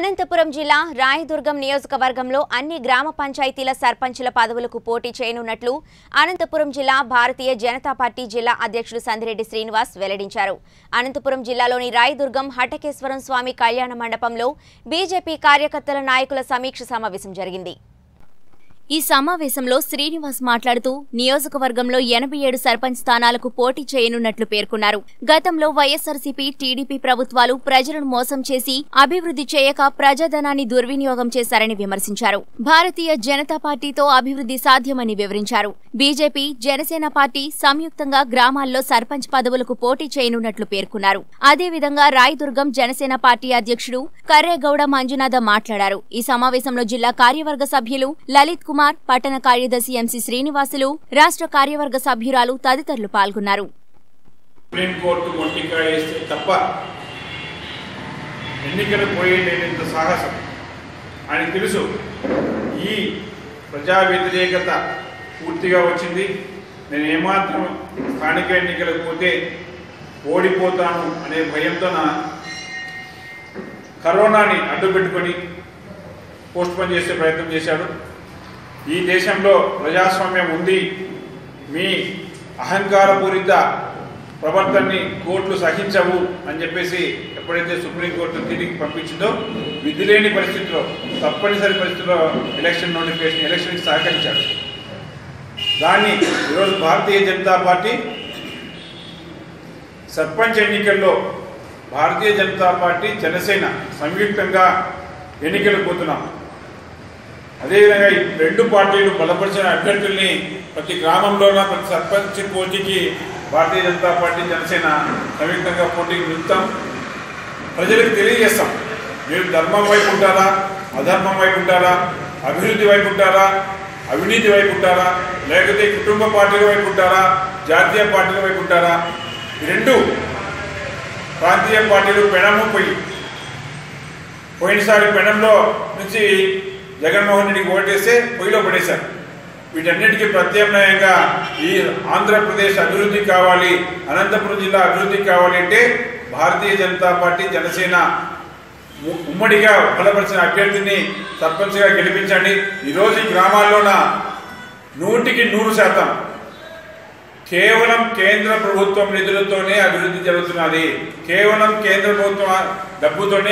అనంతపురం జిల్లా రాయదుర్గం నియోజకవర్గంలో అన్ని గ్రామ పంచాయతీల సర్పంచుల పదవులకు పోటీ చేయనున్నట్లు అనంతపురం జిల్లా భారతీయ జనతా పార్టీ జిల్లా అధ్యక్షుడు సందిరెడ్డి శ్రీనివాస్ వెల్లడించారు అనంతపురం జిల్లాలోని రాయదుర్గం హటకేశ్వరం స్వామి కళ్యాణ మండపంలో బీజేపీ కార్యకర్తల నాయకుల సమీక్ష సమావేశం జరిగింది ఈ సమావేశంలో శ్రీనివాస్ మాట్లాడుతూ నియోజకవర్గంలో ఎనభై ఏడు సర్పంచ్ స్థానాలకు పోటీ చేయనున్నట్లు పేర్కొన్నారు గతంలో వైఎస్సార్సీపీ టీడీపీ ప్రభుత్వాలు ప్రజలను మోసం చేసి అభివృద్ధి చేయక ప్రజాధనాన్ని దుర్వినియోగం చేశారని విమర్శించారు భారతీయ జనతా పార్టీతో అభివృద్ధి సాధ్యమని వివరించారు బీజేపీ జనసేన పార్టీ సంయుక్తంగా గ్రామాల్లో సర్పంచ్ పదవులకు పోటీ చేయనున్నట్లు పేర్కొన్నారు అదేవిధంగా రాయదుర్గం జనసేన పార్టీ అధ్యక్షుడు కర్రేగౌడ మంజునాథ మాట్లాడారు ఈ సమావేశంలో జిల్లా కార్యవర్గ సభ్యులు లలిత్ కుమార్ పట్టణ కార్యదర్శి ఎంసీ శ్రీనివాసులు రాష్ట్ర కార్యవర్గ సభ్యురాలు తదితరులు పాల్గొన్నారు సుప్రీంకోర్టు మొట్టికాయ వేస్తే తప్ప ఎన్నికలు పోయేటంత సాహసం ఆయన తెలుసు ఈ ప్రజా వ్యతిరేకత పూర్తిగా వచ్చింది నేను ఏమాత్రం స్థానిక ఎన్నికలకు పోతే ఓడిపోతాను అనే భయంతో నా కరోనాని అడ్డుపెట్టుకొని పోస్ట్ పోన్ చేసే ప్రయత్నం చేశాడు ఈ దేశంలో ప్రజాస్వామ్యం ఉంది మీ అహంకారపూరిత ప్రవర్తనని కోర్టులు సహించవు అని చెప్పేసి ఎప్పుడైతే సుప్రీంకోర్టు తిరిగి పంపించిందో విధి లేని పరిస్థితిలో తప్పనిసరి పరిస్థితిలో ఎలక్షన్ నోటిఫికేషన్ ఎలక్షన్కి సహకరించాడు దాన్ని ఈరోజు భారతీయ జనతా పార్టీ సర్పంచ్ ఎన్నికల్లో భారతీయ జనతా పార్టీ జనసేన సంయుక్తంగా ఎన్నికలు పోతున్నాం అదేవిధంగా ఈ రెండు పార్టీలు బలపరిచిన అభ్యర్థుల్ని ప్రతి గ్రామంలోన ప్రతి సర్పంచ్ పోటీకి భారతీయ జనతా పార్టీ జనసేన సంయుక్తంగా పోటీకి నిలుపుతాం ప్రజలకు తెలియజేస్తాం మీరు ధర్మం వైపు ఉంటారా అధర్మం వైపు ఉంటారా అభివృద్ధి వైపు ఉంటారా అవినీతి వైపు ఉంటారా లేకపోతే కుటుంబ పార్టీల వైపు ఉంటారా జాతీయ పార్టీల వైపు ఉంటారా ఈ రెండు ప్రాంతీయ పార్టీలు పెనము పోయి పోయినసారి పెనంలో నుంచి జగన్మోహన్ రెడ్డికి ఓటేస్తే పొయ్యిలో పడేశారు వీటన్నిటికీ ప్రత్యామ్నాయంగా ఈ ఆంధ్రప్రదేశ్ అభివృద్ధి కావాలి అనంతపురం జిల్లా అభివృద్ధి కావాలి అంటే భారతీయ జనతా పార్టీ జనసేన ము- ఉమ్మడిగా బలపరిచిన అభ్యర్థిని సర్పంచ్గా గెలిపించండి ఈరోజు ఈ గ్రామాల్లోన నూటికి నూరు శాతం కేవలం కేంద్ర ప్రభుత్వం నిధులతోనే అభివృద్ధి జరుగుతున్నది కేవలం కేంద్ర ప్రభుత్వం డబ్బుతోనే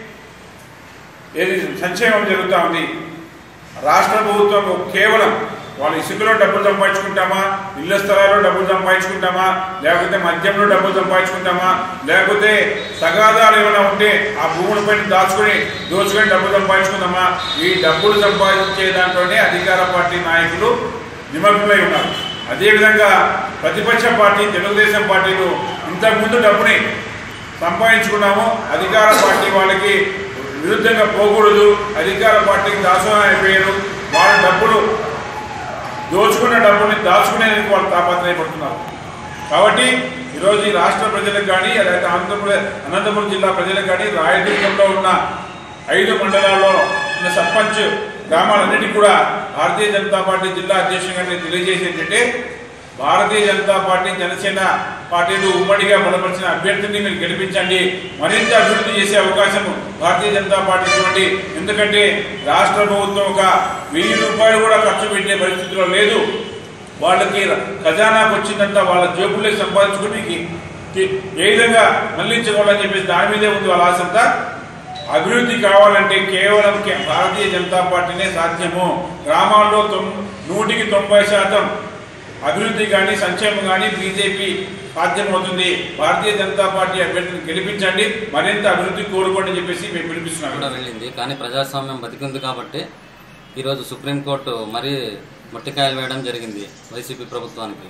ఏది సంక్షేమం జరుగుతూ ఉంది రాష్ట్ర ప్రభుత్వం కేవలం వాళ్ళు ఇసుకలో డబ్బులు సంపాదించుకుంటామా ఇళ్ల స్థలాల్లో డబ్బులు సంపాదించుకుంటామా లేకపోతే మద్యంలో డబ్బులు సంపాదించుకుంటామా లేకపోతే తగాదాలు ఏమైనా ఉంటే ఆ భూములపైన దాచుకొని దోచుకొని డబ్బులు సంపాదించుకుందామా ఈ డబ్బులు సంపాదించే దాంట్లోనే అధికార పార్టీ నాయకులు నిమగ్నమై ఉన్నారు అదేవిధంగా ప్రతిపక్ష పార్టీ తెలుగుదేశం పార్టీలు ఇంతకుముందు డబ్బుని సంపాదించుకున్నాము అధికార పార్టీ వాళ్ళకి విరుద్ధంగా పోకూడదు అధికార పార్టీకి దాసోహం అయిపోయారు వాళ్ళ డబ్బులు దోచుకున్న డబ్బుని దాచుకునేందుకు వాళ్ళు తాపత్రయపడుతున్నారు కాబట్టి ఈరోజు ఈ రాష్ట్ర ప్రజలకు కానీ లేకపోతే ఆంధ్రప్రదేశ్ అనంతపురం జిల్లా ప్రజలకు కానీ రాయదుర్గంలో ఉన్న ఐదు మండలాల్లో ఉన్న సర్పంచ్ గ్రామాలన్నిటికీ కూడా భారతీయ జనతా పార్టీ జిల్లా అధ్యక్షుడిగా నేను తెలియజేసేది ఏంటంటే భారతీయ జనతా పార్టీ జనసేన పార్టీలు ఉమ్మడిగా బలపరిచిన అభ్యర్థిని మీరు గెలిపించండి మరింత అభివృద్ధి చేసే అవకాశం భారతీయ జనతా పార్టీ చూడండి ఎందుకంటే రాష్ట్ర ప్రభుత్వం ఒక వెయ్యి రూపాయలు కూడా ఖర్చు పెట్టే పరిస్థితిలో లేదు వాళ్ళకి ఖజానాకు వచ్చిందంతా వాళ్ళ జేబులే సంపాదించుకుని కి- ఏ విధంగా మళ్లించుకోవాలని చెప్పేసి దాని మీదే ఉంది వాళ్ళ ఆశంతా అభివృద్ధి కావాలంటే కేవలం కే- భారతీయ జనతా పార్టీనే సాధ్యము గ్రామాల్లో తొమ్ నూటికి తొంభై శాతం అభివృద్ధి కానీ సంక్షేమం కానీ బీజేపీ సాధ్యమవుతుంది భారతీయ జనతా పార్టీ అభ్యర్థిని గెలిపించండి మరింత అభివృద్ధి కోరుకోండి అని చెప్పేసి మేము కూడా పిలిపిస్తున్నాం వెళ్ళింది కానీ ప్రజాస్వామ్యం బతికింది కాబట్టి ఈరోజు సుప్రీంకోర్టు మరీ మొట్టికాయలు వేయడం జరిగింది వైసీపీ ప్రభుత్వానికి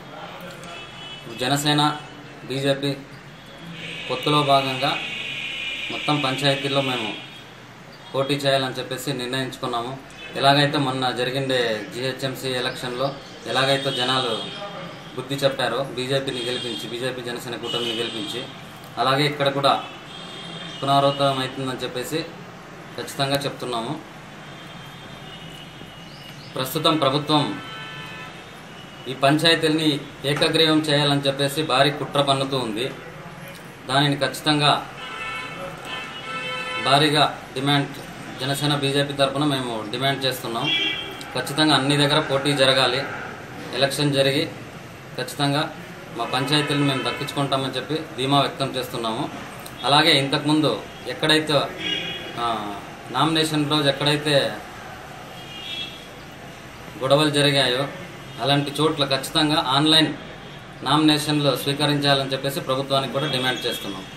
జనసేన బీజేపీ పొత్తులో భాగంగా మొత్తం పంచాయతీల్లో మేము పోటీ చేయాలని చెప్పేసి నిర్ణయించుకున్నాము ఎలాగైతే మొన్న జరిగిండే జిహెచ్ఎంసీ ఎలక్షన్లో ఎలాగైతే జనాలు బుద్ధి చెప్పారో బీజేపీని గెలిపించి బీజేపీ జనసేన కూటమిని గెలిపించి అలాగే ఇక్కడ కూడా పునరావృతం అవుతుందని చెప్పేసి ఖచ్చితంగా చెప్తున్నాము ప్రస్తుతం ప్రభుత్వం ఈ పంచాయతీల్ని ఏకగ్రీవం చేయాలని చెప్పేసి భారీ కుట్ర పన్నుతూ ఉంది దానిని ఖచ్చితంగా భారీగా డిమాండ్ జనసేన బీజేపీ తరఫున మేము డిమాండ్ చేస్తున్నాం ఖచ్చితంగా అన్ని దగ్గర పోటీ జరగాలి ఎలక్షన్ జరిగి ఖచ్చితంగా మా పంచాయతీలను మేము దక్కించుకుంటామని చెప్పి ధీమా వ్యక్తం చేస్తున్నాము అలాగే ఇంతకుముందు ఎక్కడైతే ఆ, నామినేషన్ రోజు ఎక్కడైతే గొడవలు జరిగాయో అలాంటి చోట్ల ఖచ్చితంగా ఆన్లైన్ నామినేషన్లు స్వీకరించాలని చెప్పేసి ప్రభుత్వానికి కూడా డిమాండ్ చేస్తున్నాం